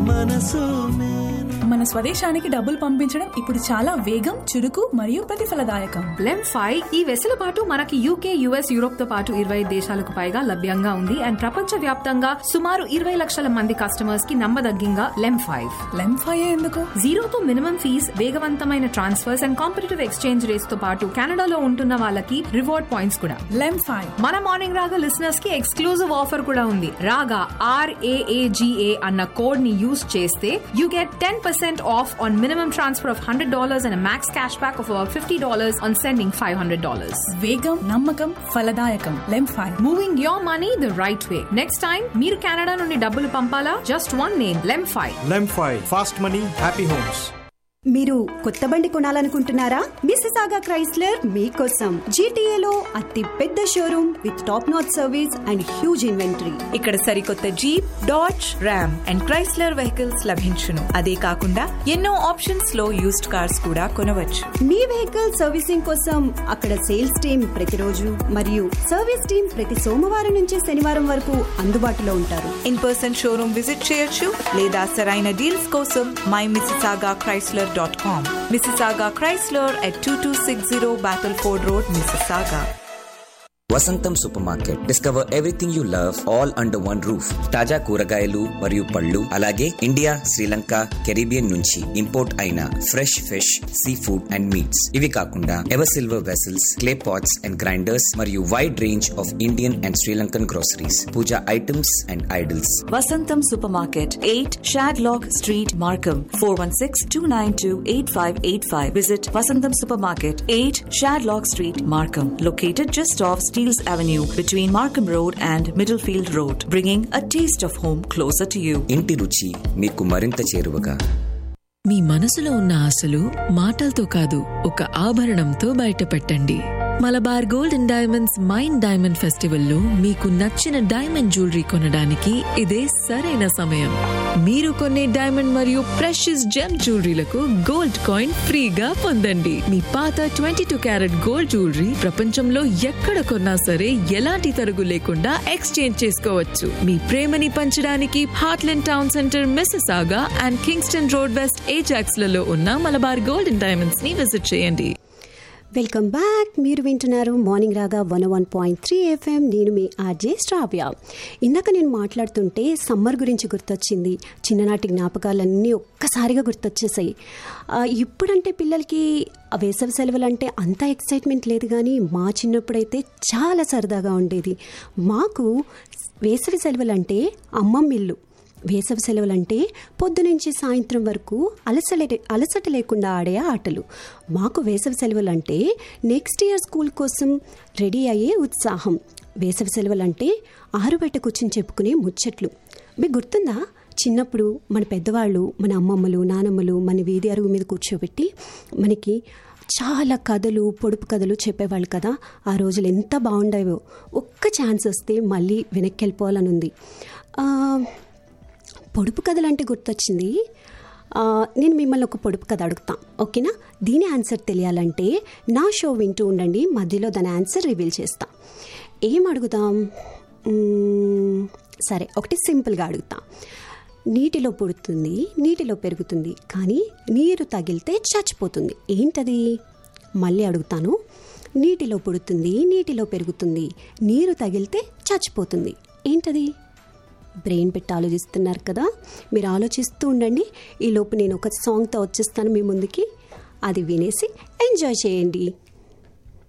మనసు నేను మన స్వదేశానికి డబ్బులు పంపించడం ఇప్పుడు చాలా వేగం చురుకు మరియు ప్రతిఫలదాయకం లెమ్ ఫైవ్ ఈ వెసులుబాటు మనకి యూకే యుఎస్ యూరోప్ తో పాటు ఇరవై దేశాలకు పైగా లభ్యంగా ఉంది అండ్ ప్రపంచ వ్యాప్తంగా సుమారు ఇరవై లక్షల మంది కస్టమర్స్ కి నమ్మదగ్గంగా లెమ్ ఫైవ్ లెంఫాయే ఎందుకు జీరోతో మినిమం ఫీజ్ వేగవంతమైన transfers and competitive exchange rates తో పాటు కెనడాలో ఉంటున్న వాళ్ళకి రివార్డ్ పాయింట్స్ కూడా లెంఫాయ్ మన మార్నింగ్ రాగా లిసనర్స్ కి ఎక్స్క్లూజివ్ ఆఫర్ కూడా ఉంది రాగా ఆర్ఏఏజిఏ అన్న కోడ్ ని యూస్ చేస్తే you get ten percent off on minimum transfer of hundred dollars and max cash back of fifty dollars on sending five hundred dollars వేగం నమ్మకం ఫలదాయకం LemFi moving your money the right way next time మీరు Canada నుండి డబ్బులు పంపాలా just one name LemFi LemFi fast money happy homes మీరు కొత్త బండి కొనాలనుకుంటున్నారా మిసిసాగా క్రైస్లర్ మీకోసం జీటీఏలో అతి పెద్ద showroom with top notch service and huge inventory ఇక్కడ సరికొత్త Jeep Dodge Ram and Chrysler vehicles లభించును అదే కాకుండా ఎన్నో ఆప్షన్స్ లో యూస్డ్ కార్స్ కూడా కొనవచ్చు మీ వెహికల్ సర్వీసింగ్ కోసం అక్కడ సేల్స్ టీం ప్రతిరోజు మరియు సర్వీస్ టీం ప్రతి సోమవారం నుంచి శనివారం వరకు అందుబాటులో ఉంటారు ఇన్ పర్సన్ షోరూమ్ విజిట్ చేయొచ్చు లేదా సరైన డీల్స్ కోసం my మిసిసాగా Chrysler dot com మిసిసాగా Chrysler at two two six zero battle Ford road మిసిసాగా వసంతం super market discover everything you love all under one roof తాజా కూరగాయలు మరియు పళ్ళు అలాగే ఇండియా శ్రీలంక కెరీబియన్ నుంచి ఇంపోర్ట్ అయిన fresh fish sea food and meets ఇవి కాకుండా ever silver vessels clay pots and grinders మరియు wide range of Indian and Sri Lankan groceries Pooja items and idols Vasantam Supermarket, 8 Shadlock Street, Markham, 416-292-8585. Visit Vasantam Supermarket, 8 Shadlock Street, Markham, located just off Steeles Avenue between Markham Road and Middlefield Road, bringing a taste of home closer to you. ఇంటి రుచి మీకు మరింత చేరువగా మీ మనసులో ఉన్న ఆశలు మాటలతో కాదు ఒక ఆభరణంతో బయటపెట్టండి Malabar gold and diamonds mined diamond ఫెస్టివల్లో మీకు నచ్చిన డైమండ్ జ్యువెలరీ కొనడానికి ఇదే సరైన సమయం మీరు కొనే డైమండ్ మరియు ప్రెషియస్ జెమ్ జ్యువెలరీలకు గోల్డ్ కాయిన్ ఫ్రీగా పొందండి మీ పాత twenty two carat gold jewellery ప్రపంచంలో ఎక్కడ కొన్నా సరే ఎలాంటి తరుగు లేకుండా ఎక్స్చేంజ్ చేసుకోవచ్చు మీ ప్రేమని పంచడానికి Heartland town centre Mississauga and Kingston road west Ajax లలో ఉన్న మలబార్ గోల్డ్ అండ్ డైమండ్స్ ని విజిట్ చేయండి వెల్కమ్ బ్యాక్ మీరు వింటున్నారు morning Raga one one point three FM నేను మీ ఆర్జే శ్రావ్య ఇందాక నేను మాట్లాడుతుంటే సమ్మర్ గురించి గుర్తొచ్చింది చిన్ననాటి జ్ఞాపకాలన్నీ ఒక్కసారిగా గుర్తొచ్చేసాయి ఆ, ఇప్పుడంటే పిల్లలకి ఆ వేసవి సెలవులు అంటే అంత ఎక్సైట్మెంట్ లేదు కానీ మా చిన్నప్పుడైతే చాలా సరదాగా ఉండేది మాకు వేసవి సెలవులు అంటే అమ్మమ్మ ఇల్లు వేసవి సెలవులంటే పొద్దునుంచి సాయంత్రం వరకు అలసట అలసట లేకుండా ఆడే ఆటలు మాకు వేసవి సెలవులంటే నెక్స్ట్ ఇయర్ స్కూల్ కోసం రెడీ అయ్యే ఉత్సాహం వేసవి సెలవులంటే ఆరుబయట కూర్చుని చెప్పుకునే ముచ్చట్లు మీకు గుర్తుందా చిన్నప్పుడు మన పెద్దవాళ్ళు మన అమ్మమ్మలు నానమ్మలు మన వీధి అరుగు మీద కూర్చోబెట్టి మనకి చాలా కథలు పొడుపు కథలు చెప్పేవాళ్ళు కదా ఆ రోజులు ఎంత బాగుండేవో ఒక్క ఛాన్స్ వస్తే మళ్ళీ వెనక్కి వెళ్ళిపోవాలని ఉంది ఆ, పొడుపు కథలు అంటే గుర్తొచ్చింది ఆ, నేను మిమ్మల్ని ఒక పొడుపు కథ అడుగుతా ఓకేనా దీని ఆన్సర్ తెలియాలంటే నా షో వింటూ ఉండండి మధ్యలో దాని ఆన్సర్ రివీల్ చేస్తా ఏం అడుగుదాం మ్మ్, సరే ఒకటి సింపుల్గా అడుగుతా నీటిలో పుడుతుంది నీటిలో పెరుగుతుంది కానీ నీరు తగిలితే చచ్చిపోతుంది ఏంటది మళ్ళీ అడుగుతాను నీటిలో పుడుతుంది నీటిలో పెరుగుతుంది నీరు తగిలితే చచ్చిపోతుంది ఏంటది బ్రెయిన్ పెట్టి ఆలోచిస్తున్నారు కదా మీరు ఆలోచిస్తూ ఉండండి ఈ లోపు నేను ఒక సాంగ్తో వచ్చేస్తాను మీ ముందుకి అది వినేసి ఎంజాయ్ చేయండి